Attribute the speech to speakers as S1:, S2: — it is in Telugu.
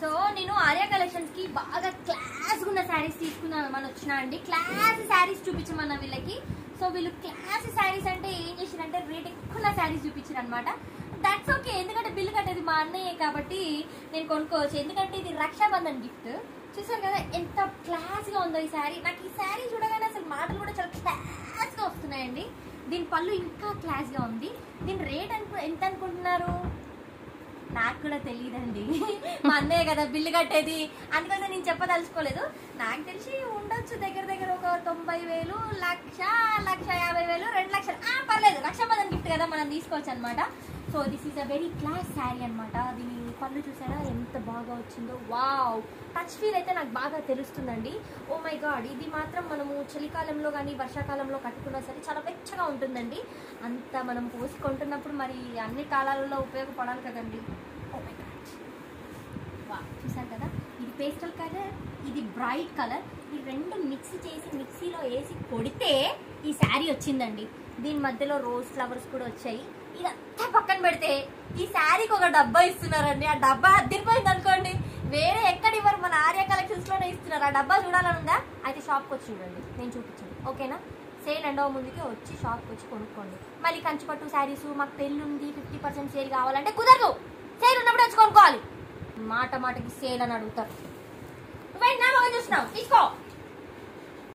S1: సో నేను ఆర్యా కలెక్షన్స్ కి బాగా క్లాస్ ఉన్న శారీస్ తీసుకుందాం అని వచ్చిన అండి క్లాస్ శారీస్ చూపించమన్న వీళ్ళకి సో వీళ్ళు క్లాస్ శారీస్ అంటే ఏం చేసిరంటే రేట్ ఎక్కువ శారీస్ చూపించారు అనమాట దట్స్ ఓకే ఎందుకంటే బిల్లు కట్టేది మా అన్నయ్య కాబట్టి నేను కొనుక్కోవచ్చు ఎందుకంటే ఇది రక్షాబంధన్ గిఫ్ట్ చూసారు కదా ఎంత క్లాస్ గా ఉందో ఈ శారీ నాకు ఈ శారీ చూడగానే అసలు మాటలు కూడా చాలా క్లాస్ గా వస్తున్నాయండి దీని పళ్ళు ఇంకా క్లాస్ గా ఉంది దీని రేట్ అనుకు ఎంత అనుకుంటున్నారు నాకు కూడా తెలియదండి మా అన్నయ్య కదా బిల్లు కట్టేది అందుకోసం నేను చెప్పదలుచుకోలేదు నాకు తెలిసి ఉండొచ్చు దగ్గర దగ్గర ఒక తొంభై వేలు లక్ష లక్ష యాభై వేలు రెండు లక్షలు ఆ, పర్లేదు రక్షాబంధన్ గిఫ్ట్ కదా మనం తీసుకోవచ్చు అనమాట so this is a very class sari అనమాట దీని పళ్ళు చూసారా ఎంత బాగా వచ్చిందో వావ్ టచ్ ఫీల్ అయితే నాకు బాగా తెలుస్తుందండి ఓ మై గాడ్ ఇది మాత్రం మనము చలికాలంలో కానీ వర్షాకాలంలో కట్టుకున్నా సరే చాలా వెచ్చగా ఉంటుందండి అంత మనం పోసి కొంటున్నప్పుడు మరి అన్ని కాలాలలో ఉపయోగపడాలి కదండి ఓ మై గాడ్ వా చూసారు కదా ఇది పేస్టల్ కలర్ ఇది బ్రైట్ కలర్ ఈ రెండు మిక్స్ చేసి మిక్సీలో వేసి కొడితే ఈ శారీ వచ్చిందండి దీని మధ్యలో రోజ్ ఫ్లవర్స్ కూడా వచ్చాయి ఇదంతా పక్కన పెడితే ఈ శారీకి ఒక డబ్బా ఇస్తున్నారండి ఆ డబ్బా అద్దరిపోయింది అనుకోండి వేరే ఎక్కడ ఇవ్వరు మన ఆర్య కలెక్షన్స్ లోనే ఇస్తున్నారు ఆ డబ్బా చూడాలని ఉందా అయితే షాప్కి వచ్చి చూడండి నేను చూపించాను ఓకేనా సేల్ ఎండవ ముందుకే వచ్చి షాప్కి వచ్చి కొనుక్కోండి మళ్ళీ కంచిపట్టు శారీస్ మాకు పెళ్ళి ఉంది ఫిఫ్టీ పర్సెంట్ సేల్ కావాలంటే కుదరదు సేల్ ఉన్నప్పుడు వచ్చి కొనుక్కోవాలి మాట మాటకి సేల్ అని అడుగుతారు నువ్వేంటి నా మొహం చూస్తున్నావు తీసుకో